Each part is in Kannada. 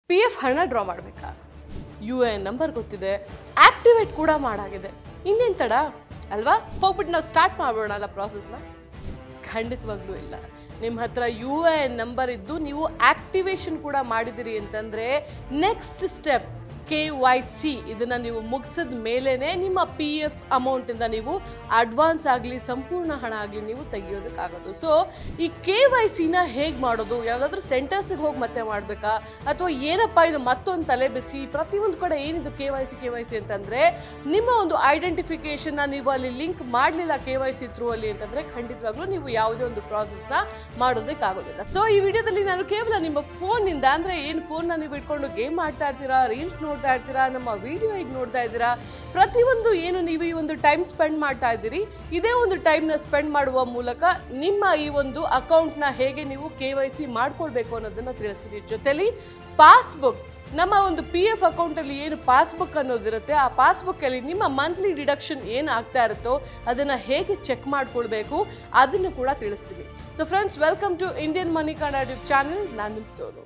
ಪಿ ಎಫ್ ಹಣ ಡ್ರಾ ಮಾಡಬೇಕಾ ಯು ಎ ಎನ್ ನಂಬರ್ ಗೊತ್ತಿದೆ ಆಕ್ಟಿವೇಟ್ ಕೂಡ ಮಾಡಾಗಿದೆ ಇನ್ನೇನು ತಡ ಅಲ್ವಾ ಹೋಗ್ಬಿಟ್ಟು ನಾವು ಸ್ಟಾರ್ಟ್ ಮಾಡೋಣ ಅಲ್ಲ ಪ್ರಾಸೆಸ್ನ ಖಂಡಿತವಾಗ್ಲೂ ಇಲ್ಲ ನಿಮ್ಮ ಹತ್ರ ಯು ಎ ಎನ್ ನಂಬರ್ ಇದ್ದು ನೀವು ಆಕ್ಟಿವೇಶನ್ ಕೂಡ ಮಾಡಿದಿರಿ ಅಂತಂದರೆ next step K Y C ಇದನ್ನು ನೀವು ಮುಗಿಸಿದ ಮೇಲೇ ನಿಮ್ಮ ಪಿ ಎಫ್ ಅಮೌಂಟಿಂದ ನೀವು ಅಡ್ವಾನ್ಸ್ ಆಗಲಿ ಸಂಪೂರ್ಣ ಹಣ ಆಗಲಿ ನೀವು ತೆಗಿಯೋದಕ್ಕಾಗೋದು ಸೊ ಈ ಕೆ ವೈ ಸಿನ ಹೇಗೆ ಮಾಡೋದು ಯಾವುದಾದ್ರೂ ಸೆಂಟರ್ಸಿಗೆ ಹೋಗಿ ಮತ್ತೆ ಮಾಡಬೇಕಾ ಅಥವಾ ಏನಪ್ಪ ಇದು ಮತ್ತೊಂದು ತಲೆ ಬಿಸಿ ಪ್ರತಿಯೊಂದು ಕಡೆ ಏನಿದು K Y C K Y C ಅಂತಂದರೆ ನಿಮ್ಮ ಒಂದು ಐಡೆಂಟಿಫಿಕೇಷನ್ನ ನೀವು ಅಲ್ಲಿ ಲಿಂಕ್ ಮಾಡಲಿಲ್ಲ ಕೆ ವೈ ಸಿ ಥ್ರೂ ಅಲ್ಲಿ ಅಂತಂದರೆ ಖಂಡಿತವಾಗ್ಲೂ ನೀವು ಯಾವುದೇ ಒಂದು ಪ್ರಾಸೆಸ್ನ ಮಾಡೋದಕ್ಕಾಗೋದಿಲ್ಲ ಸೊ ಈ ವಿಡಿಯೋದಲ್ಲಿ ನಾನು ಕೇವಲ ನಿಮ್ಮ ಫೋನಿಂದ ಅಂದರೆ ಏನು ಫೋನ್ನ ನೀವು ಇಟ್ಕೊಂಡು ಗೇಮ್ ಮಾಡ್ತಾ ಇರ್ತೀರಾ ರೀಲ್ಸ್ ನೋಡ್ತಾ ಇರ್ತೀರಾ ನಮ್ಮ ವಿಡಿಯೋ ಈಗ ನೋಡ್ತಾ ಇದ್ದೀರಾ ಪ್ರತಿಯೊಂದು ಏನು ನೀವು ಈ ಒಂದು ಟೈಮ್ ಸ್ಪೆಂಡ್ ಮಾಡ್ತಾ ಇದ್ದೀರಿ ಇದೇ ಒಂದು ಟೈಮ್ನ ಸ್ಪೆಂಡ್ ಮಾಡುವ ಮೂಲಕ ನಿಮ್ಮ ಈ ಒಂದು ಅಕೌಂಟ್ನ ಹೇಗೆ ನೀವು ಕೆ ವೈ ಸಿ ಮಾಡ್ಕೊಳ್ಬೇಕು ಅನ್ನೋದನ್ನ ತಿಳಿಸ್ತೀರಿ ಜೊತೆಲಿ ಪಾಸ್ಬುಕ್ ನಮ್ಮ ಒಂದು ಪಿ ಎಫ್ ಅಕೌಂಟಲ್ಲಿ ಏನು ಪಾಸ್ಬುಕ್ ಅನ್ನೋದಿರುತ್ತೆ ಆ ಪಾಸ್ಬುಕ್ಕಲ್ಲಿ ನಿಮ್ಮ ಮಂತ್ಲಿ ಡಿಡಕ್ಷನ್ ಏನು ಆಗ್ತಾ ಇರುತ್ತೋ ಅದನ್ನು ಹೇಗೆ ಚೆಕ್ ಮಾಡ್ಕೊಳ್ಬೇಕು ಅದನ್ನು ಕೂಡ ತಿಳಿಸ್ತೀವಿ so friends welcome to Indian money Kannada YouTube channel ನಾನು ನಿಮ್ಮ ಸೋನು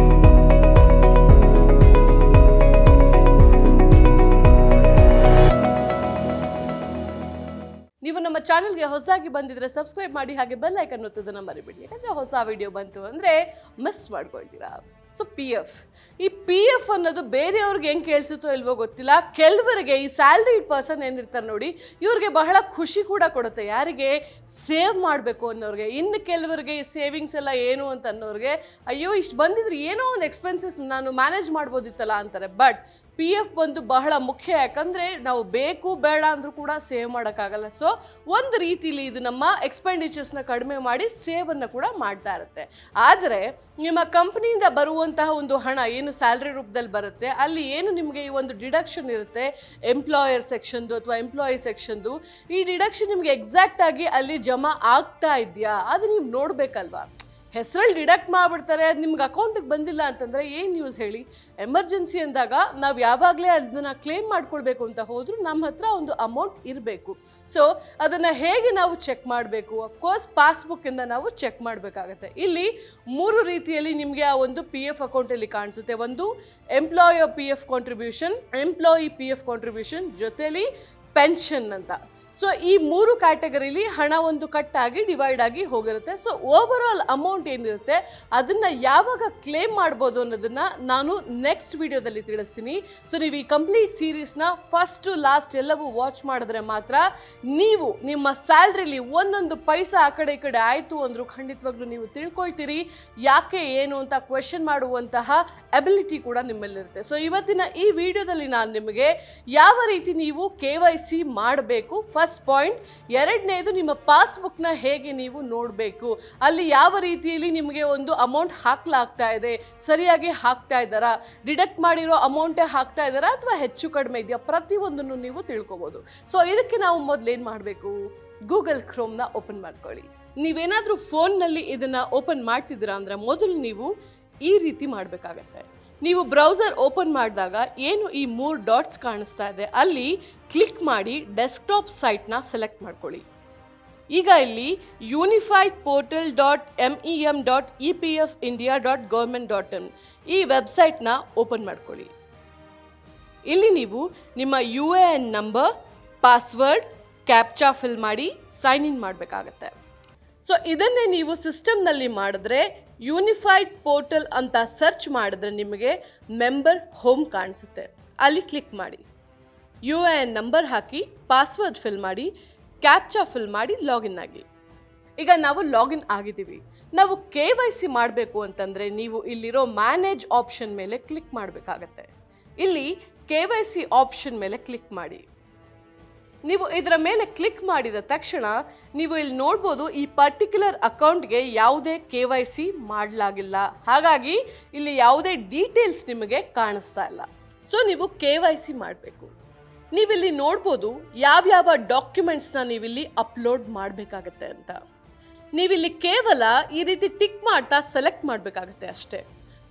ನೀವು ನಮ್ಮ ಚಾನಲ್ಗೆ ಹೊಸದಾಗಿ ಬಂದಿದ್ರೆ ಸಬ್ಸ್ಕ್ರೈಬ್ ಮಾಡಿ ಹಾಗೆ ಬೆಲ್ ಐಕನ್ ಒತ್ತೋದನ್ನ ಮರಿಬೇಡಿ ಯಾಕಂದ್ರೆ ಹೊಸ ವಿಡಿಯೋ ಬಂತು ಅಂದ್ರೆ ಮಿಸ್ ಮಾಡ್ಕೊಳ್ತೀರಾ ಸೊ ಪಿ ಎಫ್ ಈ ಪಿ ಎಫ್ ಅನ್ನೋದು ಬೇರೆಯವ್ರಿಗೆ ಹೆಂಗೆ ಕೇಳಿಸುತ್ತೋ ಇಲ್ವೋ ಗೊತ್ತಿಲ್ಲ ಕೆಲವರಿಗೆ ಈ ಸ್ಯಾಲ್ರಿಡ್ ಪರ್ಸನ್ ಏನಿರ್ತಾರೆ ನೋಡಿ ಇವ್ರಿಗೆ ಬಹಳ ಖುಷಿ ಕೂಡ ಕೊಡುತ್ತೆ ಯಾರಿಗೆ ಸೇವ್ ಮಾಡಬೇಕು ಅನ್ನೋರಿಗೆ ಇನ್ನು ಕೆಲವರಿಗೆ ಈ ಸೇವಿಂಗ್ಸ್ ಎಲ್ಲ ಏನು ಅಂತ ಅನ್ನೋರಿಗೆ ಅಯ್ಯೋ ಇಷ್ಟು ಬಂದಿದ್ರೆ ಏನೋ ಒಂದು ಎಕ್ಸ್ಪೆನ್ಸಸ್ ನಾನು ಮ್ಯಾನೇಜ್ ಮಾಡ್ಬೋದಿತ್ತಲ್ಲ ಅಂತಾರೆ ಬಟ್ ಪಿ ಎಫ್ ಬಂದು ಬಹಳ ಮುಖ್ಯ ಯಾಕಂದರೆ ನಾವು ಬೇಕು ಬೇಡ ಅಂದರೂ ಕೂಡ ಸೇವ್ ಮಾಡೋಕ್ಕಾಗಲ್ಲ ಸೊ ಒಂದು ರೀತಿಲಿ ಇದು ನಮ್ಮ ಎಕ್ಸ್ಪೆಂಡಿಚರ್ಸ್ನ ಕಡಿಮೆ ಮಾಡಿ ಸೇವನ್ನು ಕೂಡ ಮಾಡ್ತಾ ಇರುತ್ತೆ ಆದರೆ ನಿಮ್ಮ ಕಂಪ್ನಿಯಿಂದ ಬರುವಂತಹ ಒಂದು ಹಣ ಏನು ಸ್ಯಾಲ್ರಿ ರೂಪದಲ್ಲಿ ಬರುತ್ತೆ ಅಲ್ಲಿ ಏನು ನಿಮಗೆ ಈ ಒಂದು ಡಿಡಕ್ಷನ್ ಇರುತ್ತೆ ಎಂಪ್ಲಾಯರ್ ಸೆಕ್ಷನ್ದು ಅಥವಾ ಎಂಪ್ಲಾಯಿ ಸೆಕ್ಷನ್ದು ಈ ಡಿಡಕ್ಷನ್ ನಿಮಗೆ ಎಕ್ಸಾಕ್ಟ್ ಆಗಿ ಅಲ್ಲಿ ಜಮಾ ಆಗ್ತಾ ಇದೆಯಾ ಅದು ನೀವು ನೋಡಬೇಕಲ್ವಾ ಹೆಸರಲ್ಲಿ ಡಿಡಕ್ಟ್ ಮಾಡಿಬಿಡ್ತಾರೆ ಅದು ನಿಮ್ಗೆ ಅಕೌಂಟಿಗೆ ಬಂದಿಲ್ಲ ಅಂತಂದರೆ ಏನು ನ್ಯೂಸ್ ಹೇಳಿ ಎಮರ್ಜೆನ್ಸಿ ಅಂದಾಗ ನಾವು ಯಾವಾಗಲೇ ಅದನ್ನು ಕ್ಲೇಮ್ ಮಾಡ್ಕೊಳ್ಬೇಕು ಅಂತ ಹೋದರೂ ನಮ್ಮ ಹತ್ರ ಒಂದು ಅಮೌಂಟ್ ಇರಬೇಕು ಸೊ ಅದನ್ನು ಹೇಗೆ ನಾವು ಚೆಕ್ ಮಾಡಬೇಕು ಅಫ್ಕೋರ್ಸ್ ಪಾಸ್ಬುಕ್ಕಿಂದ ನಾವು ಚೆಕ್ ಮಾಡಬೇಕಾಗತ್ತೆ ಇಲ್ಲಿ ಮೂರು ರೀತಿಯಲ್ಲಿ ನಿಮಗೆ ಆ ಒಂದು ಪಿ ಎಫ್ ಅಕೌಂಟಲ್ಲಿ ಕಾಣಿಸುತ್ತೆ ಒಂದು employer P F contribution employee P F contribution ಜೊತೆಲಿ ಪೆನ್ಷನ್ ಅಂತ ಸೊ ಈ ಮೂರು ಕ್ಯಾಟಗರಿಲಿ ಹಣ ಒಂದು ಕಟ್ ಆಗಿ ಡಿವೈಡ್ ಆಗಿ ಹೋಗಿರುತ್ತೆ ಸೊ ಓವರ್ ಆಲ್ ಅಮೌಂಟ್ ಏನಿರುತ್ತೆ ಅದನ್ನ ಯಾವಾಗ ಕ್ಲೇಮ್ ಮಾಡ್ಬೋದು ಅನ್ನೋದನ್ನ ನಾನು ನೆಕ್ಸ್ಟ್ ವಿಡಿಯೋದಲ್ಲಿ ತಿಳಿಸ್ತೀನಿ ಸೊ ನೀವು ಈ ಕಂಪ್ಲೀಟ್ ಸೀರೀಸ್ನ ಫಸ್ಟ್ ಲಾಸ್ಟ್ ಎಲ್ಲವೂ ವಾಚ್ ಮಾಡಿದ್ರೆ ಮಾತ್ರ ನೀವು ನಿಮ್ಮ ಸ್ಯಾಲ್ರಿಲಿ ಒಂದೊಂದು ಪೈಸಾ ಆ ಕಡೆ ಈ ಕಡೆ ಆಯಿತು ಅಂದರೂ ಖಂಡಿತವಾಗ್ಲೂ ನೀವು ತಿಳ್ಕೊಳ್ತೀರಿ ಯಾಕೆ ಏನು ಅಂತ ಕ್ವೆಶನ್ ಮಾಡುವಂತಹ ಅಬಿಲಿಟಿ ಕೂಡ ನಿಮ್ಮಲ್ಲಿರುತ್ತೆ ಸೊ ಇವತ್ತಿನ ಈ ವಿಡಿಯೋದಲ್ಲಿ ನಾನು ನಿಮಗೆ ಯಾವ ರೀತಿ ನೀವು ಕೆ ವೈ ಸಿ ಮಾಡಬೇಕು ಫಸ್ಟ್ ಪಾಯಿಂಟ್ ಎರಡನೇದು ನಿಮ್ಮ ಪಾಸ್ಬುಕ್ನ ಹೇಗೆ ನೀವು ನೋಡಬೇಕು ಅಲ್ಲಿ ಯಾವ ರೀತಿಯಲ್ಲಿ ನಿಮಗೆ ಒಂದು ಅಮೌಂಟ್ ಹಾಕ್ಲಾಗ್ತಾ ಇದೆ ಸರಿಯಾಗಿ ಹಾಕ್ತಾ ಇದ್ದಾರಾ ಡಿಡಕ್ಟ್ ಮಾಡಿರೋ ಅಮೌಂಟೇ ಹಾಕ್ತಾ ಇದ್ದಾರಾ ಅಥವಾ ಹೆಚ್ಚು ಕಡಿಮೆ ಇದೆಯಾ ಪ್ರತಿಯೊಂದನ್ನು ನೀವು ತಿಳ್ಕೊಬೋದು ಸೊ ಇದಕ್ಕೆ ನಾವು ಮೊದಲು ಏನು ಮಾಡಬೇಕು ಗೂಗಲ್ ಕ್ರೋಮ್ನ ಓಪನ್ ಮಾಡ್ಕೊಳ್ಳಿ ನೀವೇನಾದರೂ ಫೋನ್ನಲ್ಲಿ ಇದನ್ನು ಓಪನ್ ಮಾಡ್ತಿದ್ದೀರಾ ಅಂದರೆ ಮೊದಲು ನೀವು ಈ ರೀತಿ ಮಾಡಬೇಕಾಗತ್ತೆ ನೀವು ಬ್ರೌಸರ್ ಓಪನ್ ಮಾಡಿದಾಗ ಏನು ಈ ಮೂರು ಡಾಟ್ಸ್ ಕಾಣಿಸ್ತಾ ಇದೆ ಅಲ್ಲಿ ಕ್ಲಿಕ್ ಮಾಡಿ ಡೆಸ್ಕ್ಟಾಪ್ ಸೈಟ್ನ ಸೆಲೆಕ್ಟ್ ಮಾಡ್ಕೊಳ್ಳಿ ಈಗ ಇಲ್ಲಿ unified portal dot M E M dot E P F India dot government dot in ಈ ವೆಬ್ಸೈಟ್ನ ಓಪನ್ ಮಾಡ್ಕೊಳ್ಳಿ ಇಲ್ಲಿ ನೀವು ನಿಮ್ಮ U A N number password captcha fill ಮಾಡಿ ಸೈನ್ ಇನ್ ಮಾಡಬೇಕಾಗತ್ತೆ ಸೊ ಇದನ್ನೇ ನೀವು ಸಿಸ್ಟಮ್ನಲ್ಲಿ ಮಾಡಿದ್ರೆ ಯೂನಿಫೈಡ್ ಪೋರ್ಟಲ್ ಅಂತ ಸರ್ಚ್ ಮಾಡಿದ್ರೆ ನಿಮಗೆ ಮೆಂಬರ್ ಹೋಮ್ ಕಾಣಿಸುತ್ತೆ ಅಲ್ಲಿ ಕ್ಲಿಕ್ ಮಾಡಿ ಯು ಎ ಎನ್ ನಂಬರ್ ಹಾಕಿ ಪಾಸ್ವರ್ಡ್ ಫಿಲ್ ಮಾಡಿ ಕ್ಯಾಪ್ಚಾ ಫಿಲ್ ಮಾಡಿ ಲಾಗಿನ್ ಆಗಿ ಈಗ ನಾವು ಲಾಗಿನ್ ಆಗಿದ್ದೀವಿ ನಾವು ಕೆ ವೈ ಸಿ ಮಾಡಬೇಕು ಅಂತಂದರೆ ನೀವು ಇಲ್ಲಿರೋ ಮ್ಯಾನೇಜ್ ಆಪ್ಷನ್ ಮೇಲೆ ಕ್ಲಿಕ್ ಮಾಡಬೇಕಾಗತ್ತೆ ಇಲ್ಲಿ ಕೆ ವೈ ಸಿ ಆಪ್ಷನ್ ಮೇಲೆ ಕ್ಲಿಕ್ ಮಾಡಿ ನೀವು ಇದರ ಮೇಲೆ ಕ್ಲಿಕ್ ಮಾಡಿದ ತಕ್ಷಣ ನೀವು ಇಲ್ಲಿ ನೋಡ್ಬೋದು ಈ ಪರ್ಟಿಕ್ಯುಲರ್ ಅಕೌಂಟ್ಗೆ ಯಾವುದೇ ಕೆ ವೈ ಸಿ ಮಾಡಲಾಗಿಲ್ಲ ಹಾಗಾಗಿ ಇಲ್ಲಿ ಯಾವುದೇ ಡೀಟೇಲ್ಸ್ ನಿಮಗೆ ಕಾಣಿಸ್ತಾ ಇಲ್ಲ ಸೊ ನೀವು ಕೆ ವೈ ಸಿ ಮಾಡಬೇಕು ನೀವಿಲ್ಲಿ ನೋಡ್ಬೋದು ಯಾವ್ಯಾವ ಡಾಕ್ಯುಮೆಂಟ್ಸ್ನ ನೀವಿಲ್ಲಿ ಅಪ್ಲೋಡ್ ಮಾಡಬೇಕಾಗತ್ತೆ ಅಂತ ನೀವಿಲ್ಲಿ ಕೇವಲ ಈ ರೀತಿ ಟಿಕ್ ಮಾಡ್ತಾ ಸೆಲೆಕ್ಟ್ ಮಾಡಬೇಕಾಗತ್ತೆ ಅಷ್ಟೇ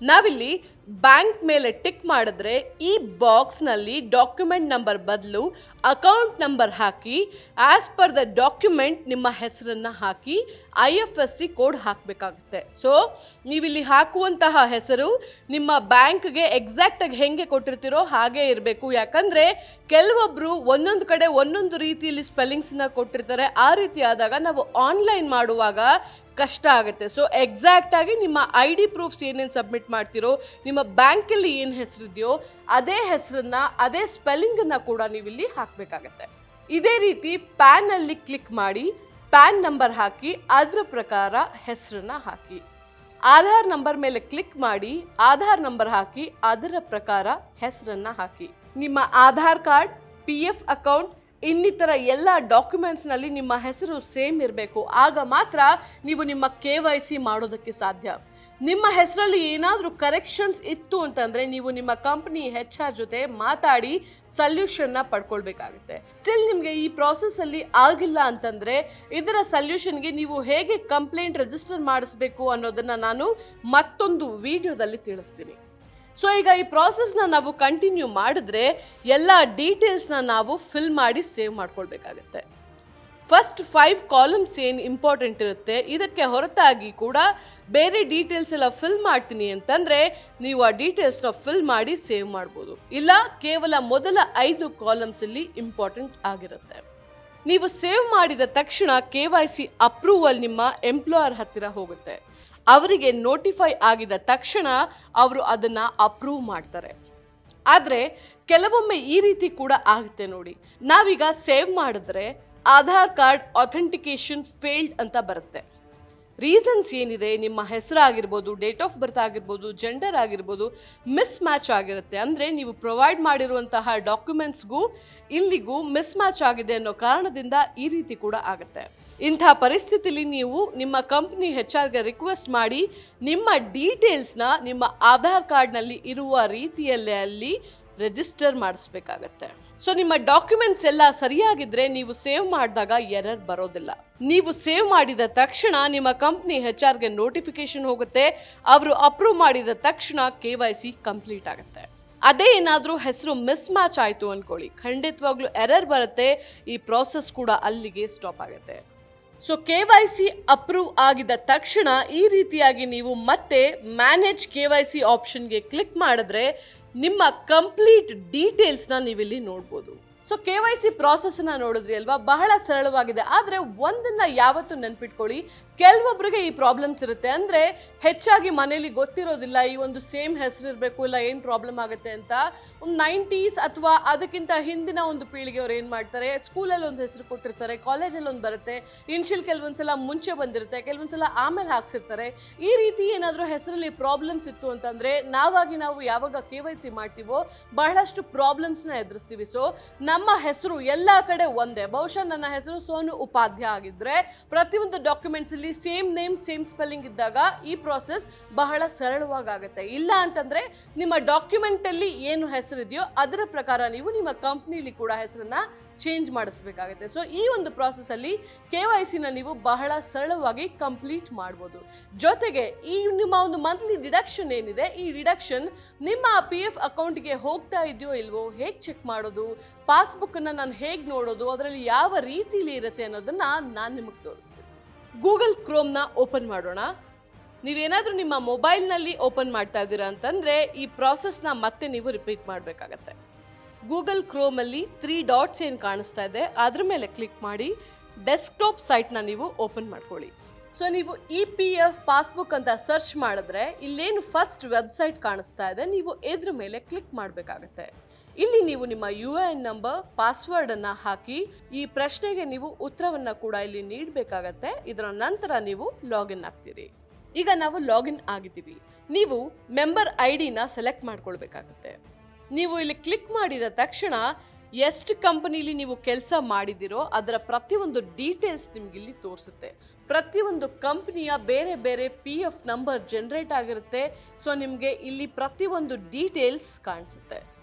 ನಾವಿಲ್ಲಿ ಬ್ಯಾಂಕ್ ಮೇಲೆ ಟಿಕ್ ಮಾಡಿದ್ರೆ ಈ ಬಾಕ್ಸ್ನಲ್ಲಿ ಡಾಕ್ಯುಮೆಂಟ್ ನಂಬರ್ ಬದಲು ಅಕೌಂಟ್ ನಂಬರ್ ಹಾಕಿ ಆಸ್ ಪರ್ ದ ಡಾಕ್ಯುಮೆಂಟ್ ನಿಮ್ಮ ಹೆಸರನ್ನು ಹಾಕಿ I F S C code ಹಾಕಬೇಕಾಗುತ್ತೆ ಸೊ ನೀವಿಲ್ಲಿ ಹಾಕುವಂತಹ ಹೆಸರು ನಿಮ್ಮ ಬ್ಯಾಂಕ್ಗೆ ಎಕ್ಸಾಕ್ಟಾಗಿ ಹೆಂಗೆ ಕೊಟ್ಟಿರ್ತೀರೋ ಹಾಗೆ ಇರಬೇಕು ಯಾಕಂದರೆ ಕೆಲವೊಬ್ಬರು ಒಂದೊಂದು ಕಡೆ ಒಂದೊಂದು ರೀತಿಯಲ್ಲಿ ಸ್ಪೆಲ್ಲಿಂಗ್ಸನ್ನ ಕೊಟ್ಟಿರ್ತಾರೆ ಆ ರೀತಿ ಆದಾಗ ನಾವು ಆನ್ಲೈನ್ ಮಾಡುವಾಗ ಕಷ್ಟ ಆಗುತ್ತೆ ಸೊ ಎಕ್ಸಾಕ್ಟ್ ಆಗಿ ನಿಮ್ಮ ಐ ಡಿ ಪ್ರೂಫ್ಸ್ ಏನೇನು ಸಬ್ಮಿಟ್ ಮಾಡ್ತಿರೋ ನಿಮ್ಮ ಬ್ಯಾಂಕಲ್ಲಿ ಏನು ಹೆಸರಿದೆಯೋ ಅದೇ ಹೆಸರನ್ನ ಅದೇ ಸ್ಪೆಲ್ಲಿಂಗನ್ನು ಕೂಡ ನೀವಿಲ್ಲಿ ಹಾಕಬೇಕಾಗತ್ತೆ ಇದೇ ರೀತಿ ಪ್ಯಾನಲ್ಲಿ ಕ್ಲಿಕ್ ಮಾಡಿ ಪ್ಯಾನ್ ನಂಬರ್ ಹಾಕಿ ಅದರ ಪ್ರಕಾರ ಹೆಸರನ್ನ ಹಾಕಿ ಆಧಾರ್ ನಂಬರ್ ಮೇಲೆ ಕ್ಲಿಕ್ ಮಾಡಿ ಆಧಾರ್ ನಂಬರ್ ಹಾಕಿ ಅದರ ಪ್ರಕಾರ ಹೆಸರನ್ನ ಹಾಕಿ ನಿಮ್ಮ Aadhaar card P F account ಇನ್ನಿತರ ಎಲ್ಲ ಡಾಕ್ಯುಮೆಂಟ್ಸ್ನಲ್ಲಿ ನಿಮ್ಮ ಹೆಸರು ಸೇಮ್ ಇರಬೇಕು ಆಗ ಮಾತ್ರ ನೀವು ನಿಮ್ಮ ಕೆ ವೈ ಸಿ ಮಾಡೋದಕ್ಕೆ ಸಾಧ್ಯ ನಿಮ್ಮ ಹೆಸರಲ್ಲಿ ಏನಾದರೂ ಕರೆಕ್ಷನ್ಸ್ ಇತ್ತು ಅಂತಂದರೆ ನೀವು ನಿಮ್ಮ ಕಂಪ್ನಿ ಹೆಚ್ ಆರ್ ಜೊತೆ ಮಾತಾಡಿ ಸಲ್ಯೂಷನ್ನ ಪಡ್ಕೊಳ್ಬೇಕಾಗುತ್ತೆ ಸ್ಟಿಲ್ ನಿಮಗೆ ಈ ಪ್ರಾಸೆಸ್ಸಲ್ಲಿ ಆಗಿಲ್ಲ ಅಂತಂದರೆ ಇದರ ಸಲ್ಯೂಷನ್ಗೆ ನೀವು ಹೇಗೆ ಕಂಪ್ಲೇಂಟ್ ರಿಜಿಸ್ಟರ್ ಮಾಡಿಸ್ಬೇಕು ಅನ್ನೋದನ್ನು ನಾನು ಮತ್ತೊಂದು ವಿಡಿಯೋದಲ್ಲಿ ತಿಳಿಸ್ತೀನಿ ಸೊ ಈಗ ಈ ಪ್ರಾಸೆಸ್ನ ನಾವು ಕಂಟಿನ್ಯೂ ಮಾಡಿದ್ರೆ ಎಲ್ಲ ಡೀಟೇಲ್ಸ್ನ ನಾವು ಫಿಲ್ ಮಾಡಿ ಸೇವ್ ಮಾಡ್ಕೊಳ್ಬೇಕಾಗತ್ತೆ ಫಸ್ಟ್ ಫೈವ್ ಕಾಲಮ್ಸ್ ಏನು ಇಂಪಾರ್ಟೆಂಟ್ ಇರುತ್ತೆ ಇದಕ್ಕೆ ಹೊರತಾಗಿ ಕೂಡ ಬೇರೆ ಡೀಟೇಲ್ಸ್ ಎಲ್ಲ ಫಿಲ್ ಮಾಡ್ತೀನಿ ಅಂತಂದರೆ ನೀವು ಆ ಡೀಟೇಲ್ಸ್ನ ಫಿಲ್ ಮಾಡಿ ಸೇವ್ ಮಾಡ್ಬೋದು ಇಲ್ಲ ಕೇವಲ ಮೊದಲ ಐದು ಕಾಲಮ್ಸಲ್ಲಿ ಇಂಪಾರ್ಟೆಂಟ್ ಆಗಿರುತ್ತೆ ನೀವು ಸೇವ್ ಮಾಡಿದ ತಕ್ಷಣ ಕೆ ವೈ ಸಿ ಅಪ್ರೂವಲ್ ನಿಮ್ಮ ಎಂಪ್ಲಾಯರ್ ಹತ್ತಿರ ಹೋಗುತ್ತೆ ಅವರಿಗೆ ನೋಟಿಫೈ ಆಗಿದ ತಕ್ಷಣ ಅವರು ಅದನ್ನು ಅಪ್ರೂವ್ ಮಾಡ್ತಾರೆ ಆದರೆ ಕೆಲವೊಮ್ಮೆ ಈ ರೀತಿ ಕೂಡ ಆಗುತ್ತೆ ನೋಡಿ ನಾವೀಗ ಸೇವ್ ಮಾಡಿದ್ರೆ ಆಧಾರ್ ಕಾರ್ಡ್ ಅಥೆಂಟಿಕೇಶನ್ ಫೇಲ್ಡ್ ಅಂತ ಬರುತ್ತೆ ರೀಸನ್ಸ್ ಏನಿದೆ ನಿಮ್ಮ ಹೆಸರಾಗಿರ್ಬೋದು ಡೇಟ್ ಆಫ್ ಬರ್ತ್ ಆಗಿರ್ಬೋದು ಜೆಂಡರ್ ಆಗಿರ್ಬೋದು ಮಿಸ್ ಮ್ಯಾಚ್ ಆಗಿರುತ್ತೆ ಅಂದರೆ ನೀವು ಪ್ರೊವೈಡ್ ಮಾಡಿರುವಂತಹ ಡಾಕ್ಯುಮೆಂಟ್ಸ್ಗೂ ಇಲ್ಲಿಗೂ ಮಿಸ್ ಮ್ಯಾಚ್ ಆಗಿದೆ ಅನ್ನೋ ಕಾರಣದಿಂದ ಈ ರೀತಿ ಕೂಡ ಆಗುತ್ತೆ ಇಂಥ ಪರಿಸ್ಥಿತಿಲಿ ನೀವು ನಿಮ್ಮ ಕಂಪ್ನಿ ಹೆಚ್ ಆರ್ಗೆ ರಿಕ್ವೆಸ್ಟ್ ಮಾಡಿ ನಿಮ್ಮ ಡೀಟೇಲ್ಸ್ನ ನಿಮ್ಮ ಆಧಾರ್ ಕಾರ್ಡ್ನಲ್ಲಿ ಇರುವ ರೀತಿಯಲ್ಲೇ ಅಲ್ಲಿ ರಿಜಿಸ್ಟರ್ ಮಾಡಿಸ್ಬೇಕಾಗತ್ತೆ ಸೊ ನಿಮ್ಮ ಡಾಕ್ಯುಮೆಂಟ್ಸ್ ಎಲ್ಲ ಸರಿಯಾಗಿದ್ರೆ ನೀವು ಸೇವ್ ಮಾಡಿದಾಗ ಎರರ್ ಬರೋದಿಲ್ಲ ನೀವು ಸೇವ್ ಮಾಡಿದ ತಕ್ಷಣ ನಿಮ್ಮ ಕಂಪ್ನಿ ಹೆಚ್ ಆರ್ಗೆ ನೋಟಿಫಿಕೇಶನ್ ಹೋಗುತ್ತೆ ಅವರು ಅಪ್ರೂವ್ ಮಾಡಿದ ತಕ್ಷಣ ಕೆ ವೈ ಸಿ ಕಂಪ್ಲೀಟ್ ಆಗುತ್ತೆ ಅದೇ ಏನಾದರೂ ಹೆಸರು ಮಿಸ್ ಮ್ಯಾಚ್ ಆಯಿತು ಅಂದ್ಕೊಳ್ಳಿ ಖಂಡಿತವಾಗ್ಲೂ ಎರರ್ ಬರುತ್ತೆ ಈ ಪ್ರಾಸೆಸ್ ಕೂಡ ಅಲ್ಲಿಗೆ ಸ್ಟಾಪ್ ಆಗುತ್ತೆ so K Y C approve ಆಗಿದ ತಕ್ಷಣ ಈ ರೀತಿಯಾಗಿ ನೀವು ಮತ್ತೆ ಮ್ಯಾನೇಜ್ ಕೆ ವೈ ಸಿ ಆಪ್ಷನ್ಗೆ ಕ್ಲಿಕ್ ಮಾಡಿದ್ರೆ ನಿಮ್ಮ ಕಂಪ್ಲೀಟ್ ಡೀಟೇಲ್ಸ್ನ ನೀವಿಲ್ಲಿ ನೋಡ್ಬೋದು ಸೊ ಕೆ ವೈ ಸಿ ಪ್ರಾಸೆಸ್ನ ನೋಡಿದ್ರಿ ಅಲ್ವಾ ಬಹಳ ಸರಳವಾಗಿದೆ ಆದರೆ ಒಂದನ್ನ ಯಾವತ್ತೂ ನೆನ್ಪಿಟ್ಕೊಳ್ಳಿ ಕೆಲವೊಬ್ಬರಿಗೆ ಈ ಪ್ರಾಬ್ಲಮ್ಸ್ ಇರುತ್ತೆ ಅಂದರೆ ಹೆಚ್ಚಾಗಿ ಮನೇಲಿ ಗೊತ್ತಿರೋದಿಲ್ಲ ಈ ಒಂದು ಸೇಮ್ ಹೆಸರು ಇರಬೇಕು ಇಲ್ಲ ಏನು ಪ್ರಾಬ್ಲಮ್ ಆಗುತ್ತೆ ಅಂತ ಒಂದು ನೈಂಟೀಸ್ ಅಥವಾ ಅದಕ್ಕಿಂತ ಹಿಂದಿನ ಒಂದು ಪೀಳಿಗೆಯವ್ರು ಏನು ಮಾಡ್ತಾರೆ ಸ್ಕೂಲಲ್ಲಿ ಒಂದು ಹೆಸರು ಕೊಟ್ಟಿರ್ತಾರೆ ಕಾಲೇಜಲ್ಲಿ ಒಂದು ಬರುತ್ತೆ ಇನ್ಶಿಯಲ್ ಕೆಲವೊಂದ್ಸಲ ಮುಂಚೆ ಬಂದಿರುತ್ತೆ ಕೆಲವೊಂದ್ಸಲ ಆಮೇಲೆ ಹಾಕ್ಸಿರ್ತಾರೆ ಈ ರೀತಿ ಏನಾದರೂ ಹೆಸರಲ್ಲಿ ಪ್ರಾಬ್ಲಮ್ಸ್ ಇತ್ತು ಅಂತಂದರೆ ನಾವಾಗಿ ನಾವು ಯಾವಾಗ ಕೆ ವೈ ಸಿ ಮಾಡ್ತೀವೋ ಬಹಳಷ್ಟು ಪ್ರಾಬ್ಲಮ್ಸ್ನ ಎದುರಿಸ್ತೀವಿ ಸೊ ನಮ್ಮ ಹೆಸರು ಎಲ್ಲ ಕಡೆ ಒಂದೇ ಬಹುಶಃ ನನ್ನ ಹೆಸರು ಸೋನು ಉಪಾಧ್ಯ ಆಗಿದ್ರೆ ಪ್ರತಿಯೊಂದು ಡಾಕ್ಯುಮೆಂಟ್ಸ್ ಅಲ್ಲಿ ಸೇಮ್ ನೇಮ್ ಸೇಮ್ ಸ್ಪೆಲ್ಲಿಂಗ್ ಇದ್ದಾಗ ಈ ಪ್ರಾಸೆಸ್ ಬಹಳ ಸರಳವಾಗಿ ಆಗುತ್ತೆ ಇಲ್ಲ ಅಂತಂದ್ರೆ ನಿಮ್ಮ ಡಾಕ್ಯುಮೆಂಟ್ ಅಲ್ಲಿ ಏನು ಹೆಸರಿದೆಯೋ ಅದರ ಪ್ರಕಾರ ನೀವು ನಿಮ್ಮ ಕಂಪ್ನಿಲಿ ಕೂಡ ಹೆಸರನ್ನ ಚೇಂಜ್ ಮಾಡಿಸ್ಬೇಕಾಗುತ್ತೆ ಸೊ ಈ ಒಂದು ಪ್ರಾಸೆಸ್ ಅಲ್ಲಿ ಕೆ ವೈ ಸಿನ ನೀವು ಬಹಳ ಸರಳವಾಗಿ ಕಂಪ್ಲೀಟ್ ಮಾಡ್ಬೋದು ಜೊತೆಗೆ ಈ ನಿಮ್ಮ ಒಂದು ಮಂತ್ಲಿ ಡಿಡಕ್ಷನ್ ಏನಿದೆ ಈ ಡಿಡಕ್ಷನ್ ನಿಮ್ಮ ಪಿ ಎಫ್ ಅಕೌಂಟ್ಗೆ ಹೋಗ್ತಾ ಇದೆಯೋ ಇಲ್ವೋ ಹೇಗೆ ಚೆಕ್ ಮಾಡೋದು ಪಾಸ್ಬುಕ್ಕನ್ನು ನಾನು ಹೇಗೆ ನೋಡೋದು ಅದರಲ್ಲಿ ಯಾವ ರೀತಿಲಿ ಇರುತ್ತೆ ಅನ್ನೋದನ್ನ ನಾನು ನಿಮಗೆ ತೋರಿಸ್ತೀನಿ ಗೂಗಲ್ ಕ್ರೋಮ್ನ ಓಪನ್ ಮಾಡೋಣ ನೀವೇನಾದರೂ ನಿಮ್ಮ ಮೊಬೈಲ್ನಲ್ಲಿ ಓಪನ್ ಮಾಡ್ತಾ ಇದ್ದೀರಾ ಅಂತಂದರೆ ಈ ಪ್ರಾಸೆಸ್ನ ಮತ್ತೆ ನೀವು ರಿಪೀಟ್ ಮಾಡಬೇಕಾಗತ್ತೆ ಗೂಗಲ್ ಕ್ರೋಮಲ್ಲಿ ತ್ರೀ ಡಾಟ್ಸ್ ಏನು ಕಾಣಿಸ್ತಾ ಇದೆ ಅದ್ರ ಮೇಲೆ ಕ್ಲಿಕ್ ಮಾಡಿ ಡೆಸ್ಕ್ಟಾಪ್ ಸೈಟ್ನ ನೀವು ಓಪನ್ ಮಾಡ್ಕೊಳ್ಳಿ ಸೊ ನೀವು ಇ ಪಿ ಎಫ್ ಪಾಸ್ಬುಕ್ ಅಂತ ಸರ್ಚ್ ಮಾಡಿದ್ರೆ ಇಲ್ಲೇನು ಫಸ್ಟ್ ವೆಬ್ಸೈಟ್ ಕಾಣಿಸ್ತಾ ಇದೆ ನೀವು ಇದ್ರ ಮೇಲೆ ಕ್ಲಿಕ್ ಮಾಡಬೇಕಾಗತ್ತೆ ಇಲ್ಲಿ ನೀವು ನಿಮ್ಮ ಯು ಎ ಎನ್ ನಂಬರ್ ಪಾಸ್ವರ್ಡನ್ನು ಹಾಕಿ ಈ ಪ್ರಶ್ನೆಗೆ ನೀವು ಉತ್ತರವನ್ನು ಕೂಡ ಇಲ್ಲಿ ನೀಡಬೇಕಾಗತ್ತೆ ಇದರ ನಂತರ ನೀವು ಲಾಗಿನ್ ಆಗ್ತೀರಿ ಈಗ ನಾವು ಲಾಗಿನ್ ಆಗಿದ್ದೀವಿ ನೀವು ಮೆಂಬರ್ ಐ ಡಿನ ಸೆಲೆಕ್ಟ್ ಮಾಡ್ಕೊಳ್ಬೇಕಾಗತ್ತೆ ನೀವು ಇಲ್ಲಿ ಕ್ಲಿಕ್ ಮಾಡಿದ ತಕ್ಷಣ ಎಷ್ಟು ಕಂಪನಿಲಿ ನೀವು ಕೆಲಸ ಮಾಡಿದಿರೋ ಅದರ ಪ್ರತಿಯೊಂದು ಡೀಟೇಲ್ಸ್ ನಿಮ್ಗೆ ಇಲ್ಲಿ ತೋರಿಸುತ್ತೆ ಪ್ರತಿಯೊಂದು ಕಂಪನಿಯ ಬೇರೆ ಬೇರೆ ಪಿ ಎಫ್ ನಂಬರ್ ಜನರೇಟ್ ಆಗಿರುತ್ತೆ ಸೊ ನಿಮಗೆ ಇಲ್ಲಿ ಪ್ರತಿಯೊಂದು ಡೀಟೇಲ್ಸ್ ಕಾಣಿಸುತ್ತೆ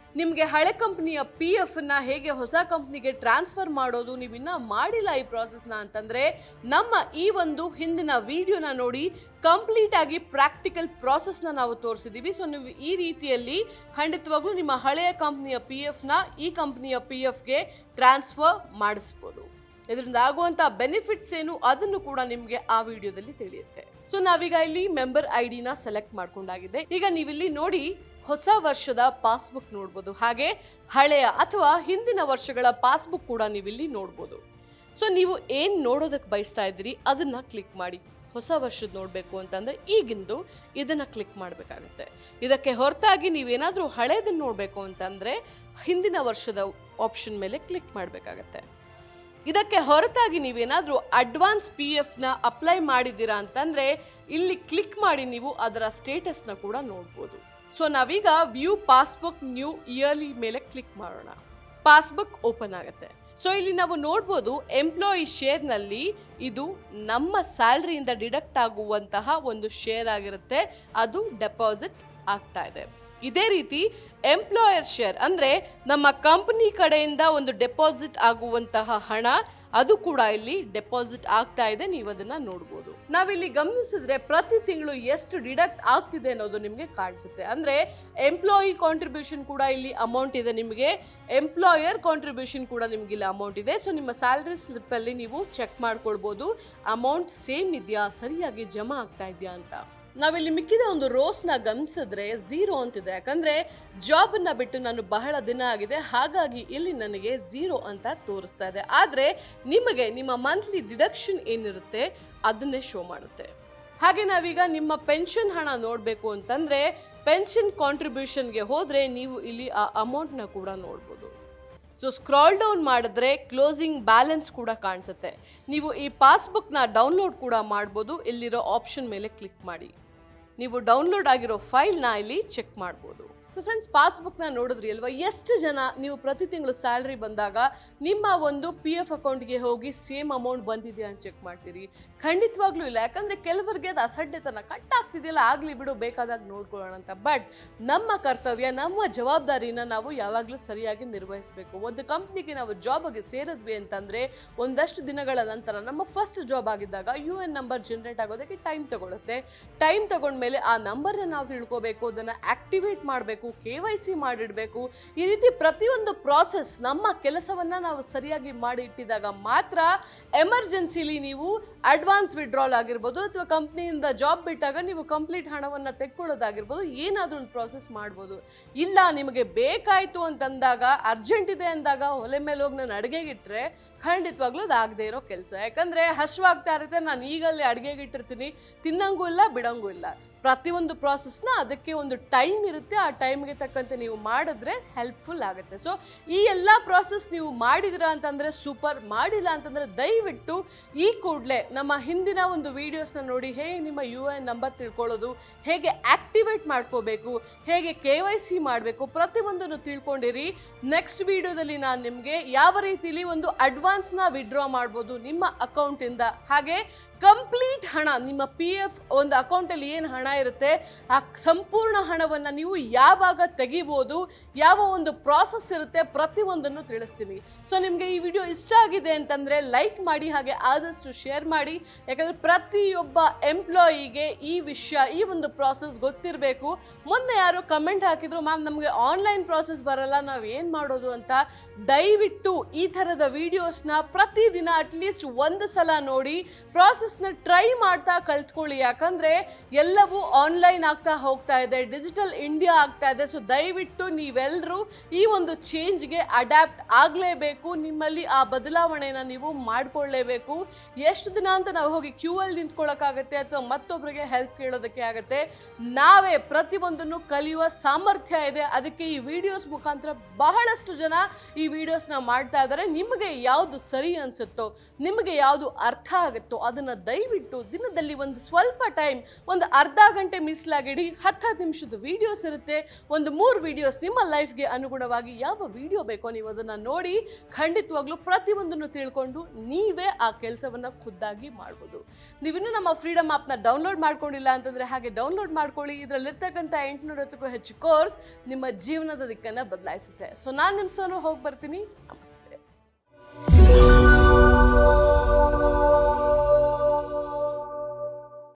ನಿಮಗೆ ಹಳೆ ಕಂಪ್ನಿಯ ಪಿ ಎಫ್ ನ ಹೇಗೆ ಹೊಸ ಕಂಪ್ನಿಗೆ ಟ್ರಾನ್ಸ್ಫರ್ ಮಾಡೋದು ನೀವಿನ್ನ ಮಾಡಿಲ್ಲ ಈ ಪ್ರಾಸೆಸ್ನ ಅಂತಂದ್ರೆ ನಮ್ಮ ಈ ಒಂದು ಹಿಂದಿನ ವಿಡಿಯೋನ ನೋಡಿ ಕಂಪ್ಲೀಟ್ ಆಗಿ ಪ್ರಾಕ್ಟಿಕಲ್ ಪ್ರಾಸೆಸ್ನ ನಾವು ತೋರಿಸಿದ್ದೀವಿ ಸೊ ನೀವು ಈ ರೀತಿಯಲ್ಲಿ ಖಂಡಿತವಾಗ್ಲೂ ನಿಮ್ಮ ಹಳೆಯ ಕಂಪ್ನಿಯ ಪಿ ಎಫ್ನ ಈ ಕಂಪ್ನಿಯ ಪಿ ಎಫ್ಗೆ ಟ್ರಾನ್ಸ್ಫರ್ ಮಾಡಿಸ್ಬೋದು ಇದರಿಂದ ಆಗುವಂಥ ಬೆನಿಫಿಟ್ಸ್ ಏನು ಅದನ್ನು ಕೂಡ ನಿಮಗೆ ಆ ವಿಡಿಯೋದಲ್ಲಿ ತಿಳಿಯುತ್ತೆ ಸೊ ನಾವೀಗ ಇಲ್ಲಿ ಮೆಂಬರ್ ಐ ಡಿನ ಸೆಲೆಕ್ಟ್ ಮಾಡ್ಕೊಂಡಾಗಿದೆ ಈಗ ನೀವಿಲ್ಲಿ ನೋಡಿ ಹೊಸ ವರ್ಷದ ಪಾಸ್ಬುಕ್ ನೋಡ್ಬೋದು ಹಾಗೆ ಹಳೆಯ ಅಥವಾ ಹಿಂದಿನ ವರ್ಷಗಳ ಪಾಸ್ಬುಕ್ ಕೂಡ ನೀವಿಲ್ಲಿ ನೋಡ್ಬೋದು ಸೊ ನೀವು ಏನು ನೋಡೋದಕ್ಕೆ ಬಯಸ್ತಾ ಇದ್ದೀರಿ ಅದನ್ನ ಕ್ಲಿಕ್ ಮಾಡಿ ಹೊಸ ವರ್ಷದ ನೋಡಬೇಕು ಅಂತಂದ್ರೆ ಈಗಿಂದು ಇದನ್ನ ಕ್ಲಿಕ್ ಮಾಡಬೇಕಾಗುತ್ತೆ ಇದಕ್ಕೆ ಹೊರತಾಗಿ ನೀವೇನಾದರೂ ಹಳೇದನ್ನ ನೋಡಬೇಕು ಅಂತಂದ್ರೆ ಹಿಂದಿನ ವರ್ಷದ ಆಪ್ಷನ್ ಮೇಲೆ ಕ್ಲಿಕ್ ಮಾಡಬೇಕಾಗತ್ತೆ ಇದಕ್ಕೆ ಹೊರತಾಗಿ ನೀವೇನಾದರೂ ಅಡ್ವಾನ್ಸ್ ಪಿ ಎಫ್ನ ಅಪ್ಲೈ ಮಾಡಿದ್ದೀರಾ ಅಂತಂದ್ರೆ ಇಲ್ಲಿ ಕ್ಲಿಕ್ ಮಾಡಿ ನೀವು ಅದರ ಸ್ಟೇಟಸ್ನ ಕೂಡ ನೋಡ್ಬೋದು ಸೊ ನಾವೀಗ ವ್ಯೂ ಪಾಸ್ಬುಕ್ ನ್ಯೂ ಇಯರ್ಲಿ ಮೇಲೆ ಕ್ಲಿಕ್ ಮಾಡೋಣ ಪಾಸ್ಬುಕ್ ಓಪನ್ ಆಗುತ್ತೆ ಸೊ ಇಲ್ಲಿ ನಾವು ನೋಡ್ಬೋದು ಎಂಪ್ಲಾಯಿ ಶೇರ್ನಲ್ಲಿ ಇದು ನಮ್ಮ ಸ್ಯಾಲ್ರಿಯಿಂದ ಡಿಡಕ್ಟ್ ಆಗುವಂತಹ ಒಂದು ಶೇರ್ ಆಗಿರುತ್ತೆ ಅದು ಡೆಪಾಸಿಟ್ ಆಗ್ತಾ ಇದೆ ಇದೇ ರೀತಿ ಎಂಪ್ಲಾಯರ್ ಶೇರ್ ಅಂದ್ರೆ ನಮ್ಮ ಕಂಪನಿ ಕಡೆಯಿಂದ ಒಂದು ಡೆಪಾಸಿಟ್ ಆಗುವಂತಹ ಹಣ ಅದು ಕೂಡ ಇಲ್ಲಿ ಡೆಪಾಸಿಟ್ ಆಗ್ತಾ ಇದೆ ನೀವು ಅದನ್ನ ನೋಡ್ಬೋದು ನಾವಿಲ್ಲಿ ಗಮನಿಸಿದ್ರೆ ಪ್ರತಿ ತಿಂಗಳು ಎಷ್ಟು ಡಿಡಕ್ಟ್ ಆಗ್ತಿದೆ ಅನ್ನೋದು ನಿಮಗೆ ಕಾಣಿಸುತ್ತೆ ಅಂದ್ರೆ ಎಂಪ್ಲಾಯಿ ಕಾಂಟ್ರಿಬ್ಯೂಷನ್ ಕೂಡ ಇಲ್ಲಿ ಅಮೌಂಟ್ ಇದೆ ನಿಮಗೆ ಎಂಪ್ಲಾಯರ್ ಕಾಂಟ್ರಿಬ್ಯೂಷನ್ ಕೂಡ ನಿಮ್ಗೆ ಇಲ್ಲಿ ಅಮೌಂಟ್ ಇದೆ ಸೊ ನಿಮ್ಮ ಸ್ಯಾಲ್ರಿ ಸ್ಲಿಪ್ ಅಲ್ಲಿ ನೀವು ಚೆಕ್ ಮಾಡ್ಕೊಳ್ಬೋದು ಅಮೌಂಟ್ ಸೇಮ್ ಇದೆಯಾ ಸರಿಯಾಗಿ ಜಮಾ ಆಗ್ತಾ ಇದೆಯಾ ಅಂತ ನಾವಿಲ್ಲಿ ಮಿಕ್ಕಿದ ಒಂದು ರೋಸ್ನ ಗಮನಿಸಿದ್ರೆ ಝೀರೋ ಅಂತಿದೆ ಯಾಕಂದ್ರೆ ಜಾಬ್ ಅನ್ನ ಬಿಟ್ಟು ನಾನು ಬಹಳ ದಿನ ಆಗಿದೆ ಹಾಗಾಗಿ ಇಲ್ಲಿ ನನಗೆ ಝೀರೋ ಅಂತ ತೋರಿಸ್ತಾ ಇದೆ ಆದ್ರೆ ನಿಮಗೆ ನಿಮ್ಮ ಮಂತ್ಲಿ ಡಿಡಕ್ಷನ್ ಏನಿರುತ್ತೆ ಅದನ್ನೇ ಶೋ ಮಾಡುತ್ತೆ ಹಾಗೆ ನಾವೀಗ ನಿಮ್ಮ ಪೆನ್ಷನ್ ಹಣ ನೋಡಬೇಕು ಅಂತಂದ್ರೆ ಪೆನ್ಷನ್ ಕಾಂಟ್ರಿಬ್ಯೂಷನ್ಗೆ ಹೋದ್ರೆ ನೀವು ಇಲ್ಲಿ ಆ ಅಮೌಂಟ್ನ ಕೂಡ ನೋಡ್ಬೋದು ಸೊ ಸ್ಕ್ರಾಲ್ ಡೌನ್ ಮಾಡಿದ್ರೆ ಕ್ಲೋಸಿಂಗ್ ಬ್ಯಾಲೆನ್ಸ್ ಕೂಡ ಕಾಣಿಸುತ್ತೆ ನೀವು ಈ ಪಾಸ್ಬುಕ್ನ ಡೌನ್ಲೋಡ್ ಕೂಡ ಮಾಡ್ಬೋದು ಇಲ್ಲಿರೋ ಆಪ್ಷನ್ ಮೇಲೆ ಕ್ಲಿಕ್ ಮಾಡಿ ನೀವು ಡೌನ್ಲೋಡ್ ಆಗಿರೋ ಫೈಲ್ನ ಇಲ್ಲಿ ಚೆಕ್ ಮಾಡ್ಬೋದು ಸೊ ಫ್ರೆಂಡ್ಸ್ ಪಾಸ್ಬುಕ್ನ ನೋಡಿದ್ರಿ ಅಲ್ವಾ ಎಷ್ಟು ಜನ ನೀವು ಪ್ರತಿ ತಿಂಗಳು ಸ್ಯಾಲ್ರಿ ಬಂದಾಗ ನಿಮ್ಮ ಒಂದು ಪಿ ಎಫ್ ಅಕೌಂಟ್ಗೆ ಹೋಗಿ ಸೇಮ್ ಅಮೌಂಟ್ ಬಂದಿದೆಯಾ ಅಂತ ಚೆಕ್ ಮಾಡ್ತೀರಿ ಖಂಡಿತವಾಗ್ಲೂ ಇಲ್ಲ ಯಾಕಂದ್ರೆ ಕೆಲವರಿಗೆ ಅದು ಅಸಡ್ಡೆತನ ಕಟ್ ಆಗ್ತಿದೆಯಲ್ಲ ಆಗ್ಲಿ ಬಿಡು ಬೇಕಾದಾಗ ನೋಡ್ಕೊಳ್ಳೋಣ ಅಂತ ಬಟ್ ನಮ್ಮ ಕರ್ತವ್ಯ ನಮ್ಮ ಜವಾಬ್ದಾರಿನ ನಾವು ಯಾವಾಗಲೂ ಸರಿಯಾಗಿ ನಿರ್ವಹಿಸಬೇಕು ಒಂದು ಕಂಪ್ನಿಗೆ ನಾವು ಜಾಬ್ಗೆ ಸೇರಿದ್ವಿ ಅಂತಂದ್ರೆ ಒಂದಷ್ಟು ದಿನಗಳ ನಂತರ ನಮ್ಮ ಫಸ್ಟ್ ಜಾಬ್ ಆಗಿದ್ದಾಗ ಯು ಎನ್ ನಂಬರ್ ಜನರೇಟ್ ಆಗೋದಕ್ಕೆ ಟೈಮ್ ತಗೊಳುತ್ತೆ ಟೈಮ್ ತಗೊಂಡ್ಮೇಲೆ ಆ ನಂಬರ್ನ ನಾವು ತಿಳ್ಕೋಬೇಕು ಅದನ್ನ ಆಕ್ಟಿವೇಟ್ ಮಾಡಬೇಕು ಕೆ ವೈ ಸಿ ಮಾಡಿಡಬೇಕು ಈ ರೀತಿ ಪ್ರತಿಯೊಂದು ಪ್ರಾಸೆಸ್ ನಮ್ಮ ಕೆಲಸವನ್ನ ನಾವು ಸರಿಯಾಗಿ ಮಾಡಿ ಇಟ್ಟಿದಾಗ ಮಾತ್ರ ಎಮರ್ಜೆನ್ಸಿಲಿ ನೀವು ಅಡ್ವಾನ್ಸ್ ವಿಡ್ರಾಲ್ ಆಗಿರ್ಬೋದು ಅಥವಾ ಕಂಪ್ನಿಯಿಂದ ಜಾಬ್ ಬಿಟ್ಟಾಗ ನೀವು ಕಂಪ್ಲೀಟ್ ಹಣವನ್ನು ತೆಕ್ಕೊಳ್ಳೋದಾಗಿರ್ಬೋದು ಏನಾದರೂ ಒಂದು ಪ್ರಾಸೆಸ್ ಮಾಡ್ಬೋದು ಇಲ್ಲ ನಿಮಗೆ ಬೇಕಾಯಿತು ಅಂತಂದಾಗ ಅರ್ಜೆಂಟ್ ಇದೆ ಅಂದಾಗ ಒಲೆ ಮೇಲೆ ಹೋಗಿ ನಾನು ಅಡುಗೆಗೆ ಇಟ್ಟರೆ ಖಂಡಿತವಾಗ್ಲೂ ಅದು ಆಗದೆ ಇರೋ ಕೆಲಸ ಯಾಕಂದರೆ ಹಶ್ವಾಗ್ತಾ ಇರುತ್ತೆ ನಾನು ಈಗಲೇ ಅಡುಗೆಗೆ ಇಟ್ಟಿರ್ತೀನಿ ತಿನ್ನಂಗೂ ಇಲ್ಲ ಬಿಡಂಗೂ ಇಲ್ಲ ಪ್ರತಿಯೊಂದು ಪ್ರಾಸೆಸ್ನ ಅದಕ್ಕೆ ಒಂದು ಟೈಮ್ ಇರುತ್ತೆ ಆ ಟೈಮ್ಗೆ ತಕ್ಕಂತೆ ನೀವು ಮಾಡಿದ್ರೆ ಹೆಲ್ಪ್ಫುಲ್ ಆಗುತ್ತೆ ಸೊ ಈ ಎಲ್ಲ ಪ್ರಾಸೆಸ್ ನೀವು ಮಾಡಿದಿರ ಅಂತಂದರೆ ಸೂಪರ್ ಮಾಡಿಲ್ಲ ಅಂತಂದರೆ ದಯವಿಟ್ಟು ಈ ಕೂಡಲೇ ನಮ್ಮ ಹಿಂದಿನ ಒಂದು ವೀಡಿಯೋಸ್ನ ನೋಡಿ ಹೇಗೆ ನಿಮ್ಮ ಯು ಎನ್ ನಂಬರ್ ತಿಳ್ಕೊಳ್ಳೋದು ಹೇಗೆ ಆಕ್ಟಿವೇಟ್ ಮಾಡ್ಕೋಬೇಕು ಹೇಗೆ ಕೆ ವೈ ಸಿ ಮಾಡಬೇಕು ಪ್ರತಿಯೊಂದನ್ನು ತಿಳ್ಕೊಂಡಿರಿ ನೆಕ್ಸ್ಟ್ ವಿಡಿಯೋದಲ್ಲಿ ನಾನು ನಿಮಗೆ ಯಾವ ರೀತಿಲಿ ಒಂದು ಅಡ್ವಾನ್ಸ್ನ ವಿಡ್ರಾ ಮಾಡ್ಬೋದು ನಿಮ್ಮ ಅಕೌಂಟಿಂದ ಹಾಗೆ ಕಂಪ್ಲೀಟ್ ಹಣ ನಿಮ್ಮ ಪಿ ಎಫ್ ಒಂದು ಅಕೌಂಟಲ್ಲಿ ಏನು ಹಣ ಇರುತ್ತೆ ಆ ಸಂಪೂರ್ಣ ಹಣವನ್ನು ನೀವು ಯಾವಾಗ ತೆಗಿಬೋದು ಯಾವ ಒಂದು ಪ್ರಾಸೆಸ್ ಇರುತ್ತೆ ಪ್ರತಿಯೊಂದನ್ನು ತಿಳಿಸ್ತೀನಿ ಸೊ ನಿಮಗೆ ಈ ವಿಡಿಯೋ ಇಷ್ಟ ಆಗಿದೆ ಅಂತಂದರೆ ಲೈಕ್ ಮಾಡಿ ಹಾಗೆ ಆದಷ್ಟು ಶೇರ್ ಮಾಡಿ ಯಾಕಂದರೆ ಪ್ರತಿಯೊಬ್ಬ ಎಂಪ್ಲಾಯಿಗೆ ಈ ವಿಷಯ ಈ ಒಂದು ಪ್ರಾಸೆಸ್ ಗೊತ್ತಿರಬೇಕು ಮೊನ್ನೆ ಯಾರೋ ಕಮೆಂಟ್ ಹಾಕಿದ್ರು ಮ್ಯಾಮ್ ನಮಗೆ ಆನ್ಲೈನ್ ಪ್ರಾಸೆಸ್ ಬರಲ್ಲ ನಾವು ಏನು ಮಾಡೋದು ಅಂತ ದಯವಿಟ್ಟು ಈ ಥರದ ವಿಡಿಯೋಸ್ನ ಪ್ರತಿದಿನ ಅಟ್ಲೀಸ್ಟ್ ಒಂದು ಸಲ ನೋಡಿ ಪ್ರಾಸೆಸ್ನ ಟ್ರೈ ಮಾಡ್ತಾ ಕಲ್ತ್ಕೊಳ್ಳಿ ಯಾಕಂದರೆ ಎಲ್ಲವೂ ಆನ್ಲೈನ್ ಆಗ್ತಾ ಹೋಗ್ತಾ ಇದೆ ಡಿಜಿಟಲ್ ಇಂಡಿಯಾ ಆಗ್ತಾ ಇದೆ ಸೊ ದಯವಿಟ್ಟು ನೀವೆಲ್ಲರೂ ಈ ಒಂದು ಚೇಂಜ್ಗೆ ಅಡ್ಯಾಪ್ಟ್ ಆಗಲೇಬೇಕು ನಿಮ್ಮಲ್ಲಿ ಆ ಬದಲಾವಣೆನ ನೀವು ಮಾಡ್ಕೊಳ್ಳೇಬೇಕು ಎಷ್ಟು ದಿನ ಅಂತ ನಾವು ಹೋಗಿ ಕ್ಯೂ ಅಲ್ಲಿ ನಿಂತ್ಕೊಳ್ಳೋಕ್ಕಾಗತ್ತೆ ಅಥವಾ ಮತ್ತೊಬ್ಬರಿಗೆ ಹೆಲ್ಪ್ ಕೇಳೋದಕ್ಕೆ ಆಗುತ್ತೆ ನಾವೇ ಪ್ರತಿಯೊಂದನ್ನು ಕಲಿಯುವ ಸಾಮರ್ಥ್ಯ ಇದೆ ಅದಕ್ಕೆ ಈ ವಿಡಿಯೋಸ್ ಮುಖಾಂತರ ಬಹಳಷ್ಟು ಜನ ಈ ವಿಡಿಯೋಸ್ನ ಮಾಡ್ತಾ ಇದ್ದಾರೆ ನಿಮಗೆ ಯಾವುದು ಸರಿ ಅನ್ಸುತ್ತೋ ನಿಮಗೆ ಯಾವುದು ಅರ್ಥ ಆಗುತ್ತೋ ಅದನ್ನು ದಯವಿಟ್ಟು ದಿನದಲ್ಲಿ ಒಂದು ಸ್ವಲ್ಪ ಟೈಮ್ ಒಂದು ಅರ್ಧ ಗಂಟೆ ಮೀಸಲಾಗಿಡಿ ಹತ್ತು ಹತ್ತು ನಿಮಿಷದ ವಿಡಿಯೋಸ್ ಇರುತ್ತೆ ಒಂದು ಮೂರು ವಿಡಿಯೋಸ್ ನಿಮ್ಮ ಲೈಫ್ಗೆ ಅನುಗುಣವಾಗಿ ಯಾವ ವಿಡಿಯೋ ಬೇಕೋ ನೀವು ಅದನ್ನು ನೋಡಿ ಖಂಡಿತವಾಗ್ಲೂ ಪ್ರತಿಯೊಂದನ್ನು ತಿಳ್ಕೊಂಡು ನೀವೇ ಆ ಕೆಲಸವನ್ನು ಖುದ್ದಾಗಿ ಮಾಡ್ಬೋದು ನೀವಿನ್ನೂ ನಮ್ಮ ಫ್ರೀಡಮ್ ಆ್ಯಪ್ನ ಡೌನ್ಲೋಡ್ ಮಾಡ್ಕೊಂಡಿಲ್ಲ ಅಂತಂದರೆ ಹಾಗೆ ಡೌನ್ಲೋಡ್ ಮಾಡ್ಕೊಳ್ಳಿ ಇದರಲ್ಲಿರ್ತಕ್ಕಂಥ ಎಂಟುನೂರಕ್ಕೂ ಹೆಚ್ಚು ಕೋರ್ಸ್ ನಿಮ್ಮ ಜೀವನದ ದಿಕ್ಕನ್ನು ಬದಲಾಯಿಸುತ್ತೆ ಸೊ ನಾನು ನಿಮ್ಮ ಸೋನು ಹೋಗಿ ಬರ್ತೀನಿ ನಮಸ್ತೆ